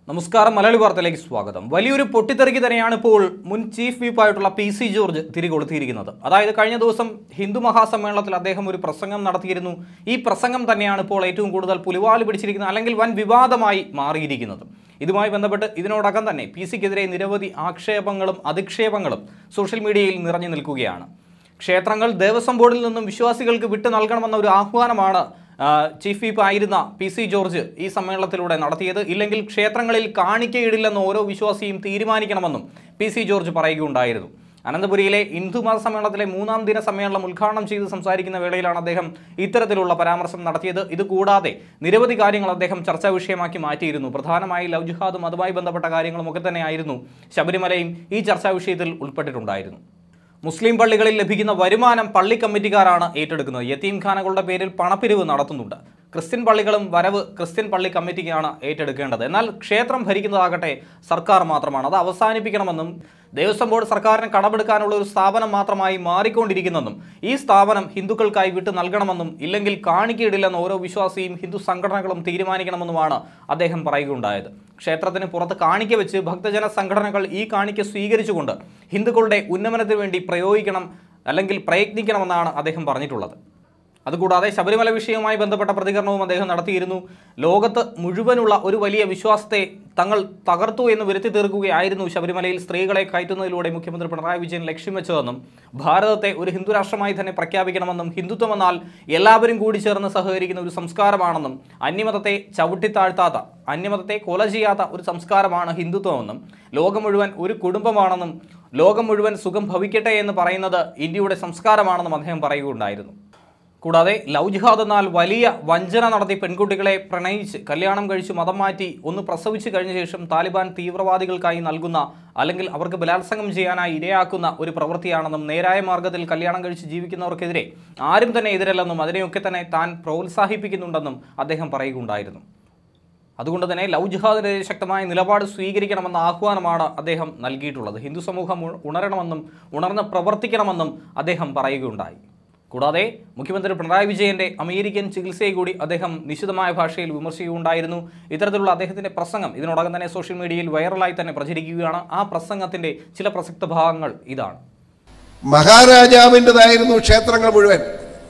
നമസ്കാരം മലയാളി വാർത്തയിലേക്ക് സ്വാഗതം വലിയൊരു പൊട്ടിത്തെറിക്ക് തന്നെയാണ് ഇപ്പോൾ മുൻ ചീഫ് വിപ്പായിട്ടുള്ള പി സി ജോർജ് തിരികൊളുത്തിയിരിക്കുന്നത് അതായത് കഴിഞ്ഞ ദിവസം ഹിന്ദു മഹാസമ്മേളനത്തിൽ അദ്ദേഹം ഒരു പ്രസംഗം നടത്തിയിരുന്നു ഈ പ്രസംഗം തന്നെയാണ് ഇപ്പോൾ ഏറ്റവും കൂടുതൽ പുലിവാല് പിടിച്ചിരിക്കുന്നത് അല്ലെങ്കിൽ വൻ വിവാദമായി മാറിയിരിക്കുന്നത് ഇതുമായി ബന്ധപ്പെട്ട് ഇതിനോടകം തന്നെ പി സിക്കെതിരെ നിരവധി ആക്ഷേപങ്ങളും അധിക്ഷേപങ്ങളും സോഷ്യൽ മീഡിയയിൽ നിറഞ്ഞു നിൽക്കുകയാണ് ക്ഷേത്രങ്ങൾ ദേവസ്വം ബോർഡിൽ നിന്നും വിശ്വാസികൾക്ക് വിട്ടു നൽകണമെന്ന ഒരു ആഹ്വാനമാണ് ആ, ചീഫ് വിപ്പ് ആയിരുന്ന പി സി ജോർജ് ഈ സമ്മേളനത്തിലൂടെ നടത്തിയത് ഇല്ലെങ്കിൽ ക്ഷേത്രങ്ങളിൽ കാണിക്കയിടില്ലെന്ന് ഓരോ വിശ്വാസിയും തീരുമാനിക്കണമെന്നും പി സി ജോർജ് പറയുകയുണ്ടായിരുന്നു അനന്തപുരിയിലെ ഹിന്ദു മത സമ്മേളനത്തിലെ മൂന്നാം ദിന സമ്മേളനം ഉദ്ഘാടനം ചെയ്ത് സംസാരിക്കുന്ന വേളയിലാണ് അദ്ദേഹം ഇത്തരത്തിലുള്ള പരാമർശം നടത്തിയത് ഇതുകൂടാതെ നിരവധി കാര്യങ്ങൾ അദ്ദേഹം ചർച്ചാ വിഷയമാക്കി മാറ്റിയിരുന്നു പ്രധാനമായി ലവ് ജിഹാദും അതുമായി ബന്ധപ്പെട്ട കാര്യങ്ങളും ഒക്കെ തന്നെയായിരുന്നു ശബരിമലയും ഈ ചർച്ചാ വിഷയത്തിൽ ഉൾപ്പെട്ടിട്ടുണ്ടായിരുന്നു മുസ്ലിം പള്ളികളിൽ ലഭിക്കുന്ന വരുമാനം പള്ളി കമ്മിറ്റിക്കാരാണ് ഏറ്റെടുക്കുന്നത് യത്തീംഖാനകളുടെ പേരിൽ പണപ്പിരിവ് നടത്തുന്നുണ്ട് ക്രിസ്ത്യൻ പള്ളികളും വരവ് ക്രിസ്ത്യൻ പള്ളി കമ്മിറ്റിക്കാണ് ഏറ്റെടുക്കേണ്ടത് എന്നാൽ ക്ഷേത്രം ഭരിക്കുന്നതാകട്ടെ സർക്കാർ മാത്രമാണ് അത് അവസാനിപ്പിക്കണമെന്നും ദേവസ്വം ബോർഡ് സർക്കാരിന് കടമെടുക്കാനുള്ള ഒരു സ്ഥാപനം മാത്രമായി മാറിക്കൊണ്ടിരിക്കുന്നെന്നും ഈ സ്ഥാപനം ഹിന്ദുക്കൾക്കായി വിട്ടു നൽകണമെന്നും ഇല്ലെങ്കിൽ കാണിക്കയിടില്ലെന്ന് ഓരോ വിശ്വാസിയും ഹിന്ദു സംഘടനകളും തീരുമാനിക്കണമെന്നുമാണ് അദ്ദേഹം പറയുകയുണ്ടായത് ക്ഷേത്രത്തിന് പുറത്ത് കാണിക്ക വെച്ച് ഭക്തജന സംഘടനകൾ ഈ കാണിക്ക സ്വീകരിച്ചുകൊണ്ട് ഹിന്ദുക്കളുടെ ഉന്നമനത്തിന് വേണ്ടി പ്രയോഗിക്കണം അല്ലെങ്കിൽ പ്രയത്നിക്കണമെന്നാണ് അദ്ദേഹം പറഞ്ഞിട്ടുള്ളത് അതുകൂടാതെ ശബരിമല വിഷയവുമായി ബന്ധപ്പെട്ട പ്രതികരണവും അദ്ദേഹം നടത്തിയിരുന്നു ലോകത്ത് മുഴുവനുള്ള ഒരു വലിയ വിശ്വാസത്തെ തങ്ങൾ തകർത്തു എന്ന് വരുത്തി തീർക്കുകയായിരുന്നു ശബരിമലയിൽ സ്ത്രീകളെ കയറ്റുന്നതിലൂടെ മുഖ്യമന്ത്രി പിണറായി വിജയൻ ലക്ഷ്യം വെച്ചതെന്നും ഭാരതത്തെ ഒരു ഹിന്ദു രാഷ്ട്രമായി തന്നെ പ്രഖ്യാപിക്കണമെന്നും ഹിന്ദുത്വം എന്നാൽ എല്ലാവരും കൂടി ചേർന്ന് സഹകരിക്കുന്ന ഒരു സംസ്കാരമാണെന്നും അന്യമതത്തെ ചവിട്ടിത്താഴ്ത്താത്ത അന്യമതത്തെ കൊല ചെയ്യാത്ത ഒരു സംസ്കാരമാണ് ഹിന്ദുത്വമെന്നും ലോകം മുഴുവൻ ഒരു കുടുംബമാണെന്നും ലോകം മുഴുവൻ സുഖം ഭവിക്കട്ടെ എന്ന് പറയുന്നത് ഇന്ത്യയുടെ സംസ്കാരമാണെന്നും അദ്ദേഹം പറയുകയുണ്ടായിരുന്നു കൂടാതെ ലവ് ജിഹാദ് എന്നാൽ വലിയ വഞ്ചന നടത്തി പെൺകുട്ടികളെ പ്രണയിച്ച് കല്യാണം കഴിച്ച് മതം മാറ്റി ഒന്ന് പ്രസവിച്ച് കഴിഞ്ഞ ശേഷം താലിബാൻ തീവ്രവാദികൾക്കായി നൽകുന്ന അല്ലെങ്കിൽ അവർക്ക് ബലാത്സംഗം ചെയ്യാനായി ഇരയാക്കുന്ന ഒരു പ്രവൃത്തിയാണെന്നും നേരായ മാർഗത്തിൽ കല്യാണം കഴിച്ച് ജീവിക്കുന്നവർക്കെതിരെ ആരും തന്നെ എതിരല്ലെന്നും അതിനെയൊക്കെ തന്നെ താൻ പ്രോത്സാഹിപ്പിക്കുന്നുണ്ടെന്നും അദ്ദേഹം പറയുകയുണ്ടായിരുന്നു അതുകൊണ്ട് തന്നെ ലവ് ജിഹാദിനെതിരെ ശക്തമായ നിലപാട് സ്വീകരിക്കണമെന്ന ആഹ്വാനമാണ് അദ്ദേഹം നൽകിയിട്ടുള്ളത് ഹിന്ദു സമൂഹം ഉ- ഉണരണമെന്നും ഉണർന്ന് പ്രവർത്തിക്കണമെന്നും അദ്ദേഹം പറയുകയുണ്ടായി കൂടാതെ മുഖ്യമന്ത്രി പിണറായി വിജയന്റെ അമേരിക്കൻ ചികിത്സയെ കൂടി അദ്ദേഹം നിശിതമായ ഭാഷയിൽ വിമർശിക്കുകയുണ്ടായിരുന്നു ഇത്തരത്തിലുള്ള അദ്ദേഹത്തിന്റെ പ്രസംഗം ഇതിനോടകം തന്നെ സോഷ്യൽ മീഡിയയിൽ വൈറലായി തന്നെ പ്രചരിക്കുകയാണ് ആ പ്രസംഗത്തിന്റെ ചില പ്രസക്ത ഭാഗങ്ങൾ ഇതാണ് മഹാരാജാവിൻ്റെതായിരുന്നു ക്ഷേത്രങ്ങൾ മുഴുവൻ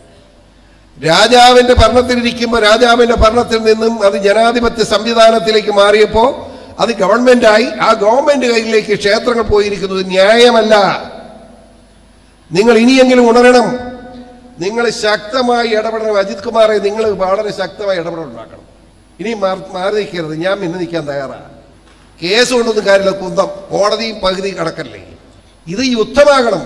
രാജാവിന്റെ ഭരണത്തിലിരിക്കുമ്പോൾ രാജാവിന്റെ ഭരണത്തിൽ നിന്നും അത് ജനാധിപത്യ സംവിധാനത്തിലേക്ക് മാറിയപ്പോൾ അത് ഗവൺമെന്റായി ആ ഗവൺമെന്റ് കയ്യിലേക്ക് ക്ഷേത്രങ്ങൾ പോയിരിക്കുന്നത് ന്യായമല്ല നിങ്ങൾ ഇനിയെങ്കിലും ഉണരണം നിങ്ങൾ ശക്തമായി ഇടപെടണം അജിത് കുമാറെ നിങ്ങൾ വളരെ ശക്തമായി ഇടപെടൽ ഉണ്ടാക്കണം ഇനി മാറി മാറി നിൽക്കരുത് ഞാൻ പിന്നെ നിൽക്കാൻ തയ്യാറാണ് കേസ് കൊണ്ടൊന്നും കാര്യമില്ല കുന്തം കോടതിയും പകുതി കടക്കല്ലേ ഇത് യുദ്ധമാകണം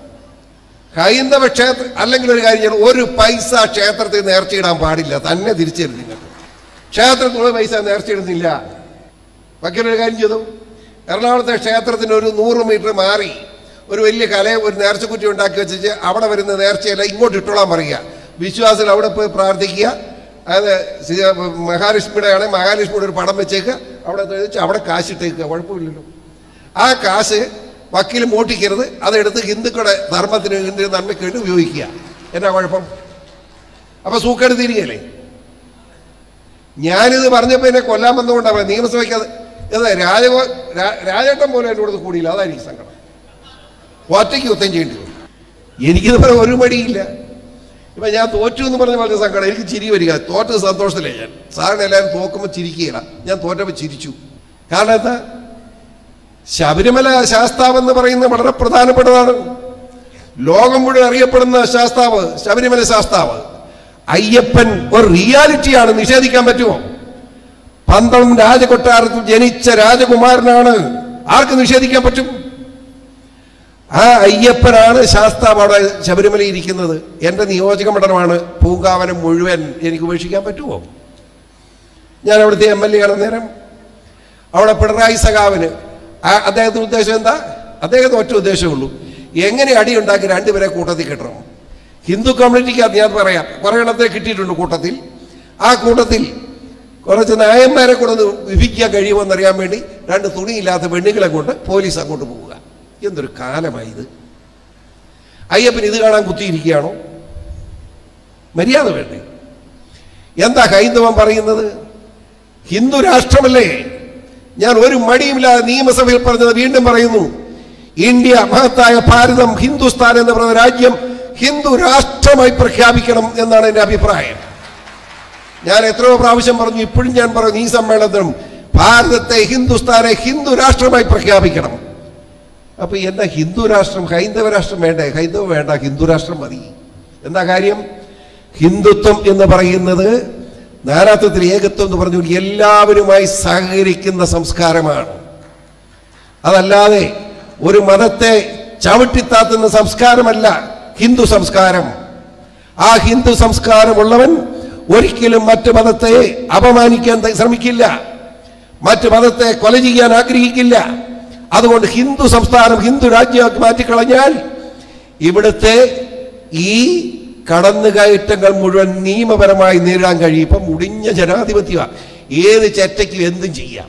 ഹൈന്ദവ ക്ഷേത്ര അല്ലെങ്കിൽ ഒരു കാര്യം ചെയ്യണം ഒരു പൈസ ക്ഷേത്രത്തിൽ നേർച്ചയിടാൻ പാടില്ല തന്നെ തിരിച്ചരുത് നിങ്ങൾക്ക് ക്ഷേത്രത്തിൽ ഒരു പൈസ നേർച്ചയിടുന്നില്ല വക്കീലൊരു കാര്യം ചെയ്തു എറണാകുളത്തെ ക്ഷേത്രത്തിന് ഒരു നൂറ് മീറ്റർ മാറി ഒരു വലിയ കലയെ ഒരു നേർച്ചക്കുറ്റി ഉണ്ടാക്കി വെച്ചിട്ട് അവിടെ വരുന്ന നേർച്ചയല്ല ഇങ്ങോട്ട് ഇട്ടോളാൻ പറയുക വിശ്വാസികൾ അവിടെ പോയി പ്രാർത്ഥിക്കുക അത് സി- മഹാലക്ഷ്മിയുടെ ആണെങ്കിൽ മഹാലക്ഷ്മിയുടെ ഒരു പടം വെച്ചേക്കുക അവിടെ വെച്ച് അവിടെ കാശിട്ടേക്കുക കുഴപ്പമില്ലല്ലോ ആ കാശ് വക്കീൽ മോട്ടിക്കരുത് അതെടുത്ത് ഹിന്ദുക്കളുടെ ധർമ്മത്തിന് ഹിന്ദു നന്മയ്ക്ക് വേണ്ടി ഉപയോഗിക്കുക എന്നാ കുഴപ്പം അപ്പൊ സൂക്കേട് തിരികല്ലേ ഞാനിത് പറഞ്ഞപ്പോൾ എന്നെ കൊല്ലാൻ വന്നുകൊണ്ടാണ് പറയുന്നത് നിയമസഭയ്ക്ക് അത് ഇത് രാജകോ രാ- രാജേട്ടൻ പോലും എൻ്റെ കൂടെ കൂടിയില്ല അതായിരിക്കും സങ്കടം ഒറ്റയ്ക്ക് യുദ്ധം ചെയ്യേണ്ടി വരും എനിക്കിത് പറയാൻ ഒരു മടിയില്ല ഇപ്പൊ ഞാൻ തോറ്റു എന്ന് പറഞ്ഞ വളരെ സങ്കടം എനിക്ക് ചിരി വരിക തോറ്റ സന്തോഷത്തിലേ ഞാൻ സാറിന് എല്ലാവരും തോക്കുമ്പോൾ ചിരിക്കുകയില്ല ഞാൻ തോറ്റപ്പോൾ ചിരിച്ചു കാരണം എന്താ ശബരിമല ശാസ്താവ് എന്ന് പറയുന്നത് വളരെ പ്രധാനപ്പെട്ടതാണ് ലോകം മുഴുവൻ അറിയപ്പെടുന്ന ശാസ്താവ് ശബരിമല ശാസ്താവ് അയ്യപ്പൻ ഒരു റിയാലിറ്റിയാണ് നിഷേധിക്കാൻ പറ്റുമോ പന്തളം രാജകൊട്ടാരത്തിൽ ജനിച്ച രാജകുമാരനാണ് ആർക്ക് നിഷേധിക്കാൻ പറ്റും ആ അയ്യപ്പനാണ് ശാസ്താവ് അവിടെ ശബരിമലയിൽ ഇരിക്കുന്നത് എൻ്റെ നിയോജക മണ്ഡലമാണ് പൂങ്കാവനം മുഴുവൻ എനിക്ക് ഉപേക്ഷിക്കാൻ പറ്റുമോ ഞാൻ അവിടുത്തെ എം എൽ എ ആണ് നേരം അവിടെ പിണറായി സഖാവിന് ആ അദ്ദേഹത്തിന്റെ ഉദ്ദേശം എന്താ അദ്ദേഹത്തിന് ഒറ്റ ഉദ്ദേശമേ ഉള്ളൂ എങ്ങനെ അടിയുണ്ടാക്കി രണ്ടുപേരെ കൂട്ടത്തിൽ കിട്ടണം ഹിന്ദു കമ്മ്യൂണിറ്റിക്ക് ഞാൻ പറയാം കുറേ എണ്ണത്തെ കിട്ടിയിട്ടുണ്ട് കൂട്ടത്തിൽ ആ കൂട്ടത്തിൽ കുറച്ച് നായന്മാരെ കൊണ്ടൊന്ന് വിഭിക്കാൻ കഴിയുമെന്നറിയാൻ വേണ്ടി രണ്ട് തുണിയില്ലാത്ത പെണ്ണുങ്ങളെ കൊണ്ട് പോലീസ് അങ്ങോട്ട് പോവുക എന്തൊരു കാലമായി ഇത് അയ്യപ്പൻ ഇത് കാണാൻ കുത്തിയിരിക്കുകയാണോ മര്യാദ വേണ്ടേ എന്താ ഹൈന്ദവം പറയുന്നത് ഹിന്ദു രാഷ്ട്രമല്ലേ ഞാൻ ഒരു മടിയുമില്ലാതെ നിയമസഭയിൽ പറഞ്ഞത് വീണ്ടും പറയുന്നു ഇന്ത്യ മഹത്തായ ഭാരതം ഹിന്ദുസ്ഥാൻ എന്ന് പറയുന്ന രാജ്യം ഹിന്ദു രാഷ്ട്രമായി പ്രഖ്യാപിക്കണം എന്നാണ് എൻ്റെ അഭിപ്രായം ഞാൻ എത്രയോ പ്രാവശ്യം പറഞ്ഞു ഇപ്പോഴും ഞാൻ പറഞ്ഞു ഈ സമ്മേളനത്തിലും ഭാരതത്തെ ഹിന്ദുസ്ഥാനെ ഹിന്ദു രാഷ്ട്രമായി പ്രഖ്യാപിക്കണം അപ്പൊ എന്താ ഹിന്ദു രാഷ്ട്രം ഹൈന്ദവ രാഷ്ട്രം വേണ്ടേ ഹൈന്ദവ വേണ്ട ഹിന്ദു രാഷ്ട്രം മതി എന്താ കാര്യം ഹിന്ദുത്വം എന്ന് പറയുന്നത് നാനാത്വത്തിൽ ഏകത്വം എന്ന് പറഞ്ഞു എല്ലാവരുമായി സഹകരിക്കുന്ന സംസ്കാരമാണ് അതല്ലാതെ ഒരു മതത്തെ ചവിട്ടിത്താത്തുന്ന സംസ്കാരമല്ല ഹിന്ദു സംസ്കാരം ആ ഹിന്ദു സംസ്കാരമുള്ളവൻ ഒരിക്കലും മറ്റു മതത്തെ അപമാനിക്കാൻ ത- ശ്രമിക്കില്ല മറ്റു മതത്തെ കൊല ചെയ്യാൻ ആഗ്രഹിക്കില്ല അതുകൊണ്ട് ഹിന്ദു സംസ്ഥാനം ഹിന്ദു രാജ്യമാക്കി മാറ്റിക്കളഞ്ഞാൽ ഇവിടുത്തെ ഈ കടന്നുകയറ്റങ്ങൾ മുഴുവൻ നിയമപരമായി നേരിടാൻ കഴിയും ഇപ്പം മുടിഞ്ഞ ജനാധിപത്യമാണ് ഏത് ചെറ്റയ്ക്കും എന്തും ചെയ്യാം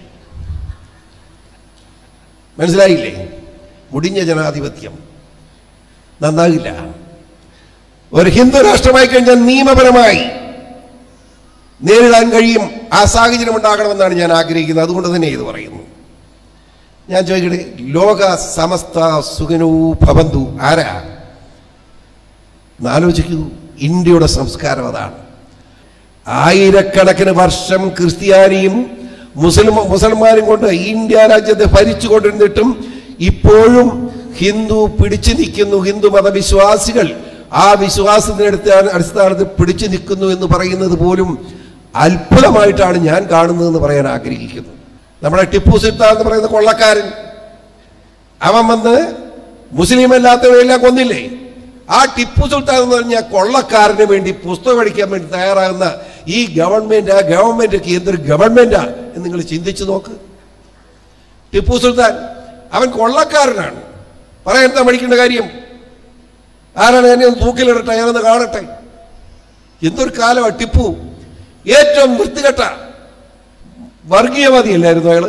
മനസ്സിലായില്ലേ മുടിഞ്ഞ ജനാധിപത്യം നന്നാകില്ല ഒരു ഹിന്ദു രാഷ്ട്രമായി കഴിഞ്ഞാൽ നിയമപരമായി നേരിടാൻ കഴിയും ആ സാഹചര്യം ഉണ്ടാകണമെന്നാണ് ഞാൻ ആഗ്രഹിക്കുന്നത് അതുകൊണ്ട് തന്നെ ഇത് പറയുന്നു ഞാൻ ചോദിക്കട്ടെ ലോക സമസ്ത സുഖനോ ഭവന്തു ആരാ എന്നാലോചിക്കൂ ഇന്ത്യയുടെ സംസ്കാരം അതാണ് ആയിരക്കണക്കിന് വർഷം ക്രിസ്ത്യാനിയും മുസ്ലിം മുസൽമാനും കൊണ്ട് ഇന്ത്യ രാജ്യത്തെ ഭരിച്ചുകൊണ്ടിരുന്നിട്ടും ഇപ്പോഴും ഹിന്ദു പിടിച്ചു നിൽക്കുന്നു ഹിന്ദു മതവിശ്വാസികൾ ആ വിശ്വാസത്തിനടുത്ത അടിസ്ഥാനത്തിൽ പിടിച്ചു നിൽക്കുന്നു എന്ന് പറയുന്നത് പോലും അത്ഭുതമായിട്ടാണ് ഞാൻ കാണുന്നതെന്ന് പറയാൻ ആഗ്രഹിക്കുന്നു നമ്മുടെ ടിപ്പു സുൽത്താൻ എന്ന് പറയുന്ന കൊള്ളക്കാരൻ അവൻ വന്ന് മുസ്ലിം അല്ലാത്തവരെല്ലാം കൊന്നില്ലേ ആ ടിപ്പു സുൽത്താൻ എന്ന് പറഞ്ഞ കൊള്ളക്കാരന് വേണ്ടി പുസ്തകം പഠിക്കാൻ വേണ്ടി തയ്യാറാകുന്ന ഈ ഗവൺമെന്റ് ആ ഗവൺമെന്റ് ഒക്കെ എന്തൊരു ഗവൺമെന്റാ എന്ന് നിങ്ങൾ ചിന്തിച്ചു നോക്ക് ടിപ്പു സുൽത്താൻ അവൻ കൊള്ളക്കാരനാണ് പറയാൻ എന്താ പഠിക്കേണ്ട കാര്യം ആരാണ് എന്നെ ഒന്ന് തൂക്കിലിടട്ടെ ഞാനൊന്ന് കാണട്ടെ എന്തൊരു കാലമാണ് ടിപ്പു ഏറ്റവും വൃത്തികെട്ട വർഗീയവാദിയല്ലായിരുന്നു അയാള്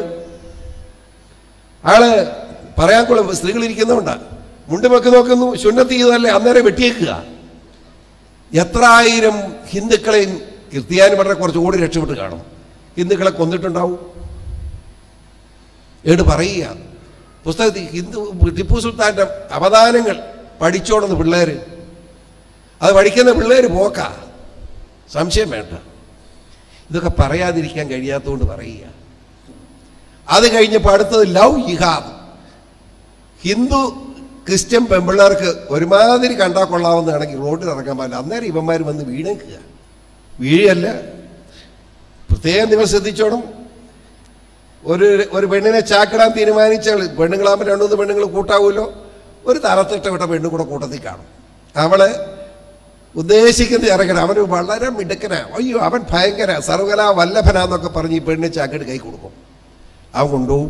അയാള് പറയാൻ കൊള്ള സ്ത്രീകൾ ഇരിക്കുന്നതുകൊണ്ടാ മുണ്ടുമൊക്കെ നോക്കുന്നു ശുന്നത്ത് ചെയ്തതല്ലേ അന്നേരം വെട്ടിയേക്കുക എത്ര ആയിരം ഹിന്ദുക്കളെയും ക്രിസ്ത്യാനി പറഞ്ഞ കുറച്ചുകൂടി രക്ഷപ്പെട്ട് കാണും ഹിന്ദുക്കളെ കൊന്നിട്ടുണ്ടാവും ഏട് പറയുക പുസ്തകത്തിൽ ഹിന്ദു ടിപ്പു സുൽത്താൻ്റെ അവദാനങ്ങൾ പഠിച്ചോണെന്ന് പിള്ളേർ അത് പഠിക്കുന്ന പിള്ളേർ പോക്കാ സംശയം വേണ്ട ഇതൊക്കെ പറയാതിരിക്കാൻ കഴിയാത്തതുകൊണ്ട് പറയുക അത് കഴിഞ്ഞപ്പോൾ അടുത്തത് ലവ് ജിഹാദ് ഹിന്ദു ക്രിസ്ത്യൻ പെമ്പിള്ളേർക്ക് ഒരുമാതിരി കണ്ടാൽ കൊള്ളാവുന്നതാണെങ്കിൽ റോഡിൽ ഇറങ്ങാൻ പാടില്ല അന്നേരം ഇവന്മാർ വന്ന് വീണേക്കുക വീഴല്ല പ്രത്യേകം നിങ്ങൾ ശ്രദ്ധിച്ചോണം ഒരു ഒരു പെണ്ണിനെ ചാക്കിടാൻ തീരുമാനിച്ചാൽ പെണ്ണുങ്ങളാകുമ്പോൾ രണ്ടുമൂന്ന് പെണ്ണുങ്ങൾ കൂട്ടാവുമല്ലോ ഒരു തറത്തിട്ട വിട്ട പെണ്ണും കൂടെ കൂട്ടത്തിൽ കാണും അവള് ഉദ്ദേശിക്കുന്നത് ഇറങ്ങണം അവന് വളരെ മിടുക്കനാ അയ്യോ അവൻ ഭയങ്കര സർവകലാ വല്ലഭനാന്നൊക്കെ പറഞ്ഞ് ഈ പെണ്ണിനെ ചാക്കിട്ട് കൈ കൊടുക്കും അവൻ കൊണ്ടുപോകും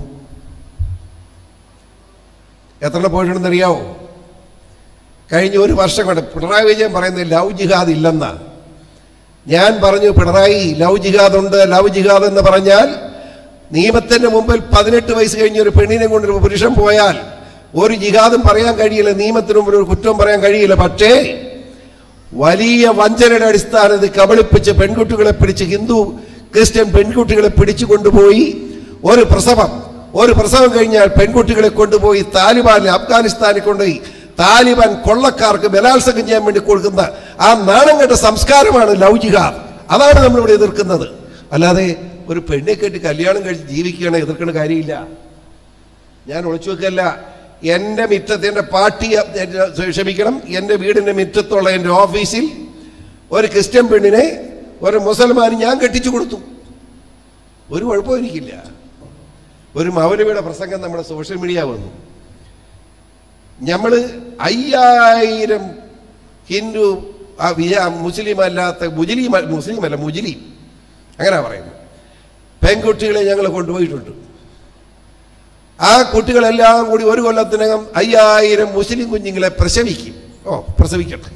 എത്ര പോയിട്ടുണ്ടെന്ന് അറിയാവോ കഴിഞ്ഞ ഒരു വർഷം കൊണ്ട് പിണറായി വിജയൻ പറയുന്നത് ലവ് ജിഹാദ് ഇല്ലെന്നാ ഞാൻ പറഞ്ഞു പിണറായി ലവ് ജിഹാദ് ഉണ്ട് ലവ് ജിഹാദ് എന്ന് പറഞ്ഞാൽ നിയമത്തിന്റെ മുമ്പിൽ പതിനെട്ട് വയസ്സ് കഴിഞ്ഞ ഒരു പെണ്ണിനെ കൊണ്ട് ഒരു പുരുഷൻ പോയാൽ ഒരു ജിഹാദും പറയാൻ കഴിയില്ല നിയമത്തിന് മുമ്പിൽ ഒരു കുറ്റവും പറയാൻ കഴിയില്ല പക്ഷേ വലിയ വഞ്ചനയുടെ അടിസ്ഥാനത്തിൽ കബളിപ്പിച്ച് പെൺകുട്ടികളെ പിടിച്ച് ഹിന്ദു ക്രിസ്ത്യൻ പെൺകുട്ടികളെ പിടിച്ചു കൊണ്ടുപോയി ഒരു പ്രസവം ഒരു പ്രസവം കഴിഞ്ഞാൽ പെൺകുട്ടികളെ കൊണ്ടുപോയി താലിബാനിൽ അഫ്ഗാനിസ്ഥാനിൽ കൊണ്ടുപോയി താലിബാൻ കൊള്ളക്കാർക്ക് ബലാത്സംഗം ചെയ്യാൻ വേണ്ടി കൊടുക്കുന്ന ആ നാണം കെട്ട സംസ്കാരമാണ് ലവ് ജിഹാദ് അതാണ് നമ്മളിവിടെ എതിർക്കുന്നത് അല്ലാതെ ഒരു പെണ്ണെ കെട്ടി കല്യാണം കഴിച്ച് ജീവിക്കുകയാണ് എതിർക്കേണ്ട കാര്യമില്ല ഞാൻ ഒളിച്ചു വെക്കല്ല എൻ്റെ മിറ്റത്ത് എൻ്റെ പാർട്ടി എൻ്റെ- ക്ഷമിക്കണം എൻ്റെ വീടിൻ്റെ മിറ്റത്തുള്ള എൻ്റെ ഓഫീസിൽ ഒരു ക്രിസ്ത്യൻ പെണ്ണിനെ ഒരു മുസൽമാന് ഞാൻ കെട്ടിച്ചു കൊടുത്തു ഒരു കുഴപ്പവും എനിക്കില്ല ഒരു മൗലവിയുടെ പ്രസംഗം നമ്മുടെ സോഷ്യൽ മീഡിയ വന്നു നമ്മൾ അയ്യായിരം ഹിന്ദു ആ വിയ- മുസ്ലിം അല്ലാത്ത മുസ്ലിം മുസ്ലിം അല്ല മുസ്ലിം അങ്ങനെ പറയുന്നു പെൺകുട്ടികളെ ഞങ്ങൾ കൊണ്ടുപോയിട്ടുണ്ട് ആ കുട്ടികളെല്ലാം കൂടി ഒരു കൊല്ലത്തിനകം അയ്യായിരം മുസ്ലിം കുഞ്ഞുങ്ങളെ പ്രസവിക്കും ഓ പ്രസവിക്കട്ടെ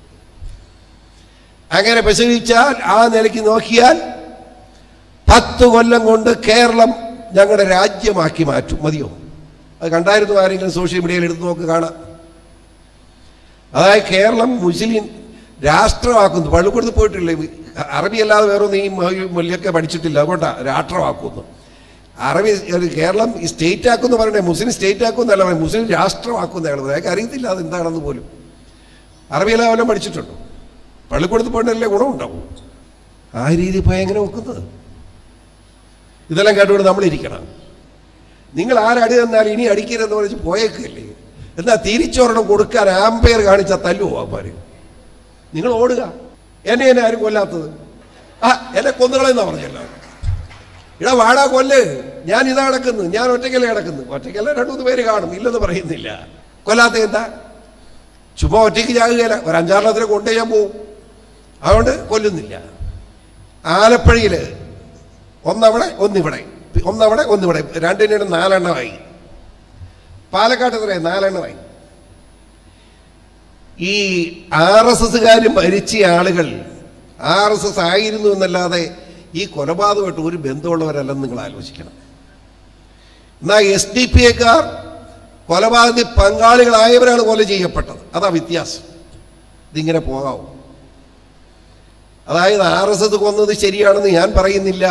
അങ്ങനെ പ്രസവിച്ചാൽ ആ നിലയ്ക്ക് നോക്കിയാൽ പത്ത് കൊല്ലം കൊണ്ട് കേരളം ഞങ്ങളുടെ രാജ്യമാക്കി മാറ്റും മതിയോ അത് കണ്ടായിരുന്നു ആരെങ്കിലും സോഷ്യൽ മീഡിയയിൽ എടുത്ത് നോക്ക് കാണാം അതായത് കേരളം മുസ്ലിം രാഷ്ട്രമാക്കുന്നു പള്ളിക്കൂടത്ത് പോയിട്ടില്ലേ അറബി അല്ലാതെ വേറെ ഒന്നും ഈ മൊഴിയൊക്കെ പഠിച്ചിട്ടില്ല അതുകൊണ്ടാണ് രാഷ്ട്രമാക്കുന്നു അറബി ഒരു കേരളം ഈ സ്റ്റേറ്റ് ആക്കുമെന്ന് പറയണ്ടേ മുസ്ലിം സ്റ്റേറ്റ് ആക്കുമെന്നല്ല പറയുന്നത് മുസ്ലിം രാഷ്ട്രമാക്കുന്ന അയാൾ അയാൾക്ക് അറിയത്തില്ല അത് എന്താണെന്ന് പോലും അറബിയെല്ലാം അവനെ പഠിച്ചിട്ടുണ്ടോ പള്ളിക്കൂടത്ത് പോയിട്ടല്ലേ ഗുണമുണ്ടാവും ആ രീതി പോയി എങ്ങനെ വെക്കുന്നത് ഇതെല്ലാം കേട്ടുകൊണ്ട് നമ്മൾ ഇരിക്കണം നിങ്ങൾ ആരടി തന്നാൽ ഇനി അടിക്കരുതെന്ന് പറഞ്ഞ് പോയേക്കല്ലേ എന്നാ തിരിച്ചൊരെണ്ണം കൊടുക്കാൻ ആമ്പയർ കാണിച്ച തല്ലു പോവാൻ നിങ്ങൾ ഓടുക എന്നെ എന്നെ ആരും കൊല്ലാത്തത് ആ എന്നെ കൊന്നുകളെന്നാ പറഞ്ഞല്ലോ ഇടാ വാടാ കൊല്ല് ഞാൻ ഇതാ കിടക്കുന്നു ഞാൻ ഒറ്റയ്ക്കല്ലേ കിടക്കുന്നു ഒറ്റയ്ക്കല്ല രണ്ടു മൂന്ന് പേര് കാണും ഇല്ലെന്ന് പറയുന്നില്ല കൊല്ലാത്ത എന്താ ചുമ്മാ ഒറ്റയ്ക്ക് ചാകുകയില്ല ഒരു അഞ്ചാറെണ്ണത്തിന് കൊണ്ടേ ഞാൻ പോവും അതുകൊണ്ട് കൊല്ലുന്നില്ല ആലപ്പുഴയിൽ ഒന്നവിടെ ഒന്നിവിടെ ഒന്നവിടെ ഒന്നിവിടെ രണ്ടിനും നാലെണ്ണമായി പാലക്കാട് എത്രയായി നാലെണ്ണമായി ഈ ആർ എസ് എസ്സുകാർ മരിച്ച ആളുകൾ ആർ എസ് എസ് ആയിരുന്നു എന്നല്ലാതെ ഈ കൊലപാതകമായിട്ട് ഒരു ബന്ധമുള്ളവരല്ലെന്ന് നിങ്ങൾ ആലോചിക്കണം എന്നാൽ എസ് ഡി പി എക്കാർ കൊലപാതക പങ്കാളികളായവരാണ് കൊല ചെയ്യപ്പെട്ടത് അതാ വ്യത്യാസം ഇതിങ്ങനെ പോകാവും അതായത് ആർ എസ് എസ് കൊന്നത് ശരിയാണെന്ന് ഞാൻ പറയുന്നില്ല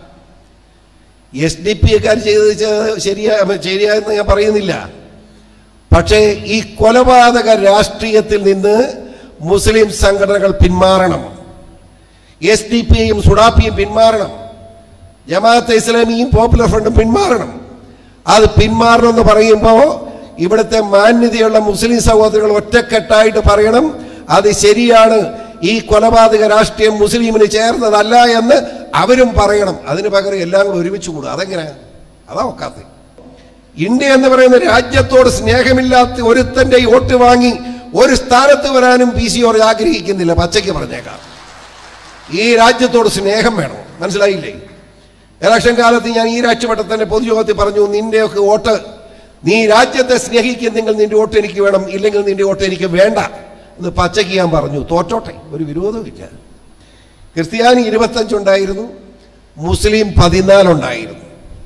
എസ് ഡി പി എക്കാർ ചെയ്തത് ചെ- ശരിയാ ശരിയായെന്ന് ഞാൻ പറയുന്നില്ല പക്ഷേ ഈ കൊലപാതക രാഷ്ട്രീയത്തിൽ നിന്ന് മുസ്ലിം സംഘടനകൾ പിന്മാറണം എസ് ഡി പിയും സുഡാപ്പിയും പിന്മാറണം ജമാഅത്തെ ഇസ്ലാമിയും പോപ്പുലർ ഫ്രണ്ടും പിന്മാറണം അത് പിന്മാറണം എന്ന് പറയുമ്പോൾ ഇവിടുത്തെ മാന്യതയുള്ള മുസ്ലിം സഹോദരങ്ങൾ ഒറ്റക്കെട്ടായിട്ട് പറയണം അത് ശരിയാണ് ഈ കൊലപാതക രാഷ്ട്രീയം മുസ്ലിമിന് ചേർന്നതല്ല എന്ന് അവരും പറയണം അതിന് പകരം എല്ലാം കൂടെ ഒരുമിച്ച് കൂടുക അതെങ്ങനെ അതാ ഒക്കാത്ത ഇന്ത്യ എന്ന് പറയുന്ന രാജ്യത്തോട് സ്നേഹമില്ലാത്ത ഒരുത്തന്റെ ഈ വോട്ട് വാങ്ങി ഒരു സ്ഥാനത്ത് വരാനും പി സി ഓർ ആഗ്രഹിക്കുന്നില്ല പച്ചയ്ക്ക് പറഞ്ഞേക്കാം ഈ രാജ്യത്തോട് സ്നേഹം വേണം മനസ്സിലായില്ലേ ഇലക്ഷൻ കാലത്ത് ഞാൻ ഈ രാഷ്ട്രപട്ടത്തിന്റെ പൊതുയോഗത്തിൽ പറഞ്ഞു നിന്റെയൊക്കെ വോട്ട് നീ രാജ്യത്തെ സ്നേഹിക്കുന്നെങ്കിൽ നിന്റെ വോട്ട് എനിക്ക് വേണം ഇല്ലെങ്കിൽ നിന്റെ വോട്ട് എനിക്ക് വേണ്ട എന്ന് പച്ചയ്ക്ക് ഞാൻ പറഞ്ഞു തോറ്റോട്ടെ ഒരു വിരോധമില്ല ക്രിസ്ത്യാനി ഇരുപത്തഞ്ചുണ്ടായിരുന്നു മുസ്ലിം പതിനാലുണ്ടായിരുന്നു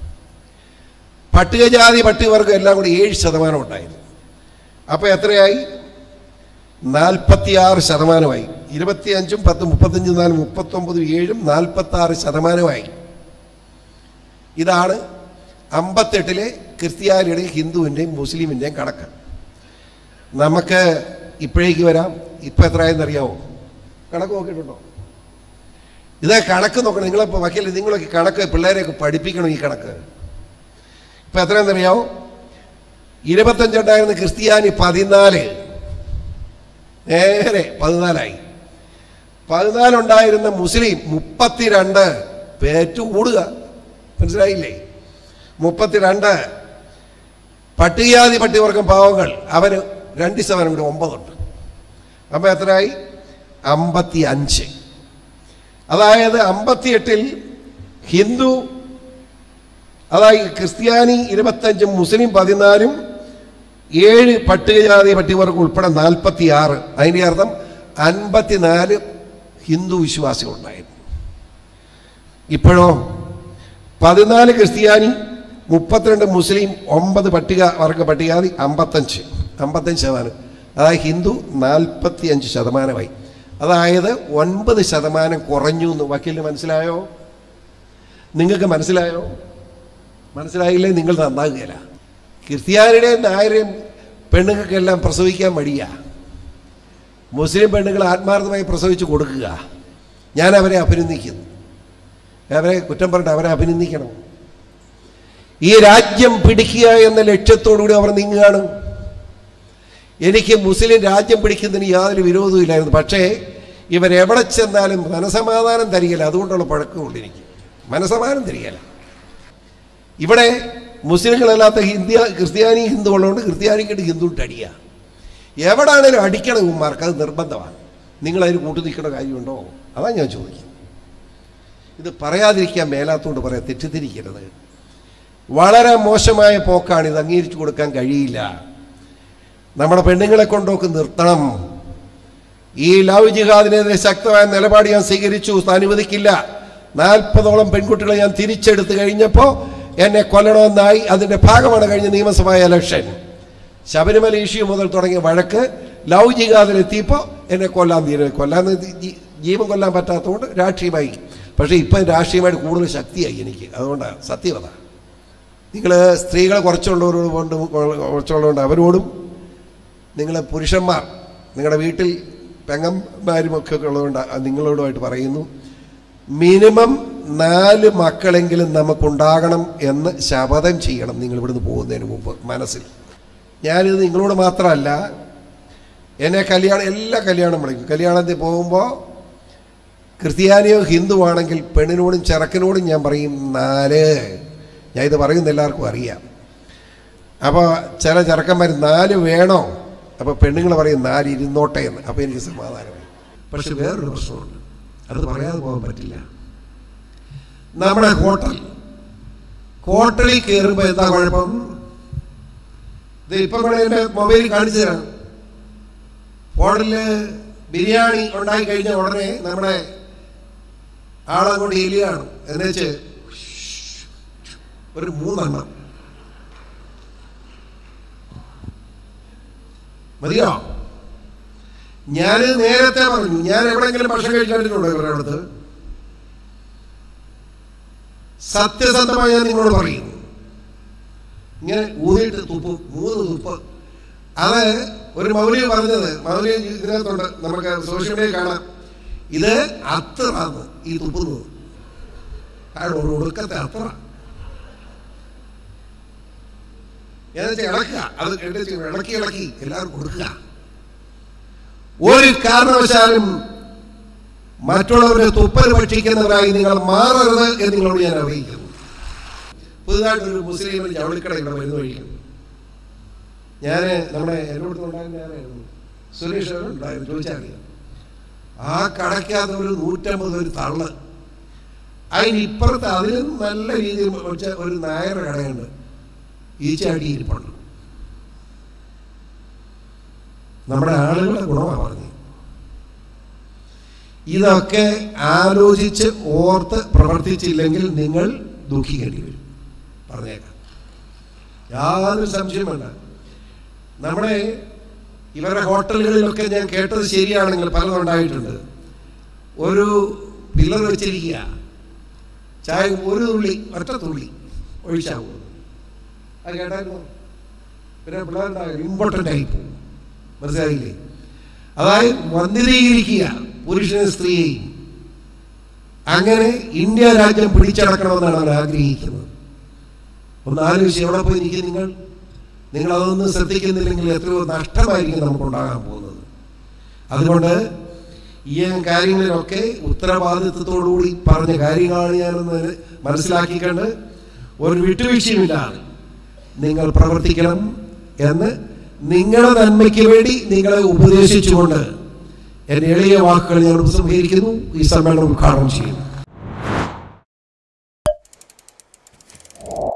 പട്ടികജാതി പട്ടികവർഗം എല്ലാം കൂടി ഏഴ് ശതമാനം ഉണ്ടായിരുന്നു അപ്പോൾ എത്രയായി നാൽപ്പത്തിയാറ് ശതമാനമായി ഇരുപത്തിയഞ്ചും പത്ത് മുപ്പത്തഞ്ചും നാല് മുപ്പത്തൊമ്പതും ഏഴും നാൽപ്പത്തി ആറ് ശതമാനമായി ഇതാണ് അമ്പത്തെട്ടിലെ ക്രിസ്ത്യാനിയുടെയും ഹിന്ദുവിൻ്റെയും മുസ്ലിമിൻ്റെയും കണക്ക് നമുക്ക് ഇപ്പോഴേക്ക് വരാം ഇപ്പം എത്രയെന്നറിയാമോ കണക്ക് നോക്കിയിട്ടുണ്ടോ ഇത് കണക്ക് നോക്കണം നിങ്ങളിപ്പോൾ വക്കീൽ നിങ്ങളൊക്കെ കണക്ക് പിള്ളേരെയൊക്കെ പഠിപ്പിക്കണം ഈ കണക്ക് ഇപ്പം എത്രയെന്നറിയാമോ ഇരുപത്തഞ്ചുണ്ടായിരുന്ന ക്രിസ്ത്യാനി പതിനാല് നേരെ പതിനാലായി പതിനാലുണ്ടായിരുന്ന മുസ്ലിം മുപ്പത്തിരണ്ട് പേറ്റു കൂടുക മനസ്സിലായില്ലേ മുപ്പത്തിരണ്ട് പട്ടികജാതി പട്ടികവർഗം പാവങ്ങൾ അവന് രണ്ട് ശതമാനം കൂടി ഒമ്പതുണ്ട് അപ്പം എത്രയായി അമ്പത്തി അഞ്ച് അതായത് അമ്പത്തിയെട്ടിൽ ഹിന്ദു അതായത് ക്രിസ്ത്യാനി ഇരുപത്തഞ്ചും മുസ്ലിം പതിനാലും ഏഴ് പട്ടികജാതി പട്ടികവർഗം ഉൾപ്പെടെ നാൽപ്പത്തി ആറ് അതിൻ്റെ അർത്ഥം അൻപത്തിനാല് ഹിന്ദു വിശ്വാസികളുണ്ടായിരുന്നു ഇപ്പോഴോ പതിനാല് ക്രിസ്ത്യാനി മുപ്പത്തിരണ്ട് മുസ്ലിം ഒമ്പത് പട്ടിക വർഗ പട്ടികാതി അമ്പത്തഞ്ച് അമ്പത്തഞ്ച് ശതമാനം അതായത് ഹിന്ദു നാൽപ്പത്തി അഞ്ച് ശതമാനമായി അതായത് ഒൻപത് ശതമാനം കുറഞ്ഞു എന്ന് വക്കീലിന് മനസ്സിലായോ നിങ്ങൾക്ക് മനസ്സിലായോ മനസ്സിലായില്ലേ നിങ്ങൾ നന്നാകുകയില്ല ക്രിസ്ത്യാനിയുടെയും നായരെയും പെണ്ണുങ്ങൾക്കെല്ലാം പ്രസവിക്കാൻ മടിയാ മുസ്ലിം പെണ്ണുങ്ങൾ ആത്മാർത്ഥമായി പ്രസവിച്ച് കൊടുക്കുക ഞാൻ അവരെ അഭിനന്ദിക്കുന്നു അവരെ കുറ്റം പറഞ്ഞിട്ട് അവരെ അഭിനന്ദിക്കണം ഈ രാജ്യം പിടിക്കുക എന്ന ലക്ഷ്യത്തോടുകൂടി അവർ നീങ്ങുകയാണ് എനിക്ക് മുസ്ലിം രാജ്യം പിടിക്കുന്നതിന് യാതൊരു വിരോധവും ഇല്ലായിരുന്നു പക്ഷേ ഇവരെവിടെ ചെന്നാലും മനസമാധാനം തരികയില്ല അതുകൊണ്ടുള്ള പഴക്കമുണ്ടിരിക്കും മനസമാധാനം തരികയില്ല ഇവിടെ മുസ്ലിങ്ങളല്ലാത്ത ഹിന്ദി ക്രിസ്ത്യാനി ഹിന്ദു ഉള്ളതുകൊണ്ട് ക്രിസ്ത്യാനിക്കിട്ട് ഹിന്ദുവിട്ട് അടിയ എവിടാണേലും അടിക്കണം ഉമ്മാർക്ക് അത് നിർബന്ധമാണ് നിങ്ങളതിന് കൂട്ടു നിൽക്കേണ്ട കാര്യമുണ്ടോ അതാ ഞാൻ ചോദിക്കുന്നത് ഇത് പറയാതിരിക്കാൻ മേലാത്തോണ്ട് പറയാം തെറ്റിദ്ധരിക്കരുത് വളരെ മോശമായ പോക്കാണ് ഇത് അംഗീകരിച്ചു കൊടുക്കാൻ കഴിയില്ല നമ്മുടെ പെണ്ണുങ്ങളെ കൊണ്ടൊക്കെ നിർത്തണം ഈ ലവ് ജിഹാദിനെതിരെ ശക്തമായ നിലപാട് ഞാൻ സ്വീകരിച്ചു അനുവദിക്കില്ല നാൽപ്പതോളം പെൺകുട്ടികളെ ഞാൻ തിരിച്ചെടുത്ത് കഴിഞ്ഞപ്പോൾ എന്നെ കൊല്ലണമെന്നായി അതിൻ്റെ ഭാഗമാണ് കഴിഞ്ഞ നിയമസഭാ ഇലക്ഷൻ ശബരിമല ഇഷ്യൂ മുതൽ തുടങ്ങിയ വഴക്ക് ലവ് ജിഹാദിലെത്തിയപ്പോൾ എന്നെ കൊല്ലാൻ തീരുമാനം കൊല്ലാൻ ജീ- ജീവൻ കൊല്ലാൻ പറ്റാത്തതുകൊണ്ട് രാഷ്ട്രീയമായി പക്ഷേ ഇപ്പം രാഷ്ട്രീയമായിട്ട് കൂടുതൽ ശക്തിയായി എനിക്ക് അതുകൊണ്ടാണ് സത്യമത നിങ്ങൾ സ്ത്രീകൾ കുറച്ചുള്ളവരോട് കൊണ്ട് കുറച്ചുള്ളതുകൊണ്ട് അവരോടും നിങ്ങൾ പുരുഷന്മാർ നിങ്ങളുടെ വീട്ടിൽ പെങ്ങന്മാരും ഒക്കെ ഉള്ളതുകൊണ്ട് നിങ്ങളോടുമായിട്ട് പറയുന്നു മിനിമം നാല് മക്കളെങ്കിലും നമുക്കുണ്ടാകണം എന്ന് ശപഥം ചെയ്യണം നിങ്ങൾ ഇവിടുന്ന് പോകുന്നതിന് മുമ്പ് മനസ്സിൽ ഞാനിത് നിങ്ങളോട് മാത്രമല്ല എന്നെ കല്യാണം എല്ലാ കല്യാണം വിളിക്കും കല്യാണത്തിൽ പോകുമ്പോൾ ക്രിസ്ത്യാനിയോ ഹിന്ദു ആണെങ്കിൽ പെണ്ണിനോടും ചെറുക്കനോടും ഞാൻ പറയും നാല് ഞാൻ ഇത് പറയുന്ന എല്ലാവർക്കും അറിയാം അപ്പോൾ ചില ചെറുക്കന്മാർ നാല് വേണോ അപ്പോൾ പെണ്ണുങ്ങൾ പറയും നാല് ഇരുന്നോട്ടെ എന്ന് അപ്പോൾ എനിക്ക് സമാധാനമായി പക്ഷെ വേറൊരു പ്രശ്നമുണ്ട് അത് പറയാതെ പോകാൻ പറ്റില്ല നമ്മുടെ ഹോട്ടൽ ഹോട്ടലിൽ കയറുമ്പോൾ എന്താ കുഴപ്പം ഇത് ഇപ്പം കൂടെ എൻ്റെ മൊബൈലിൽ കാണിച്ചു തരാം ഹോട്ടലില് ബിരിയാണി ഉണ്ടായി കഴിഞ്ഞ ഉടനെ നമ്മുടെ ആളെ കൊണ്ട് എലിയാണ് എന്നുവെച്ച് ഒരു മൂന്നെണ്ണം മതിയോ ഞാൻ നേരത്തെ പറഞ്ഞു ഞാൻ എവിടെയെങ്കിലും ഭക്ഷണം കഴിക്കാണ്ടിട്ടുണ്ടോ ഇവരുടെ അടുത്ത് സത്യസന്ധമായി ഞാൻ നിങ്ങളോട് പറയുന്നു ഇങ്ങനെ ഊതിയിട്ട് തുപ്പും മൂന്ന് തുപ്പ് അത് ഒരു മൗലിക പറഞ്ഞത് മൗലിക ഇതിനകത്തുണ്ട് നമുക്ക് സോഷ്യൽ മീഡിയയിൽ കാണാം ഇത് അത്തറാന്ന് ഈ തുപ്പുന്നത് കാരണം ഒരു ഒടുക്കത്തെ അത്ര ഏതാ ഇളക്കുക അത് എടുത്ത് ഇളക്കി ഇളക്കി എല്ലാവർക്കും കൊടുക്കുക ഒരു കാരണവശാലും മറ്റുള്ളവരുടെ തുപ്പൽ ഭക്ഷിക്കുന്നവരായി നിങ്ങൾ മാറരുത് എന്ന് നിങ്ങളോട് ഞാൻ അറിയിക്കുന്നു പുതുതായിട്ടൊരു മുസ്ലിം ഒരു ജവളിക്കട ഇവിടെ വരുന്ന വഴിക്കുന്നു ഞാൻ നമ്മുടെ എന്നോട് ഉണ്ടായിരുന്ന ഞാനായിരുന്നു സുരേഷ് ഉണ്ടായിരുന്നു ചോദിച്ചറിയാം ആ കടയ്ക്കകത്ത് ഒരു നൂറ്റമ്പത് ഒരു തള്ള് അതിനിപ്പുറത്ത് അതിലും നല്ല രീതിയിൽ വെച്ച ഒരു നായർ കടയുണ്ട് ഈ ചാടി ഇരിപ്പുണ്ട് നമ്മുടെ ആളുകളുടെ ഗുണമാണ് പറഞ്ഞു ഇതൊക്കെ ആലോചിച്ച് ഓർത്ത് പ്രവർത്തിച്ചില്ലെങ്കിൽ നിങ്ങൾ ദുഃഖിക്കേണ്ടി വരും പറഞ്ഞേക്കാം യാതൊരു സംശയം വേണ്ട നമ്മുടെ ഇവരുടെ ഹോട്ടലുകളിലൊക്കെ ഞാൻ കേട്ടത് ശരിയാണെങ്കിൽ പലതും ഉണ്ടായിട്ടുണ്ട് ഒരു പില്ലർ വെച്ചിരിക്കുക ചായ ഒരു തുള്ളി ഒറ്റ തുള്ളി ഒഴിച്ചാകും അത് കേട്ടായിരുന്നു പിന്നെ പിള്ളേരുണ്ടാകും ഇമ്പോർട്ടൻ്റ് ആയി പോകും മനസ്സിലായില്ലേ അതായത് വന്ധ്യതീകരിക്കുക പുരുഷനും സ്ത്രീയെയും അങ്ങനെ ഇന്ത്യ രാജ്യം പിടിച്ചടക്കണമെന്നാണ് അവർ ആഗ്രഹിക്കുന്നത് ഒന്ന് ആലോചിച്ച് എവിടെ പോയി നിൽക്കും നിങ്ങൾ നിങ്ങൾ അതൊന്നും ശ്രദ്ധിക്കുന്നില്ലെങ്കിൽ എത്രയോ നഷ്ടമായിരിക്കും നമുക്കുണ്ടാകാൻ പോകുന്നത് അതുകൊണ്ട് ഈ കാര്യങ്ങളിലൊക്കെ ഉത്തരവാദിത്വത്തോടുകൂടി പറഞ്ഞ കാര്യങ്ങളാണ് ഞാനൊന്ന് മനസ്സിലാക്കിക്കൊണ്ട് ഒരു വിട്ടുവീഴ്ചയുമില്ലാതെ നിങ്ങൾ പ്രവർത്തിക്കണം എന്ന് നിങ്ങളുടെ നന്മയ്ക്ക് വേണ്ടി നിങ്ങളെ ഉപദേശിച്ചുകൊണ്ട് എന്റെ എളിയ വാക്കുകൾ ഞാൻ ഉപസംഹരിക്കുന്നു ഈ സമ്മേളനം ഉദ്ഘാടനം ചെയ്യുന്നു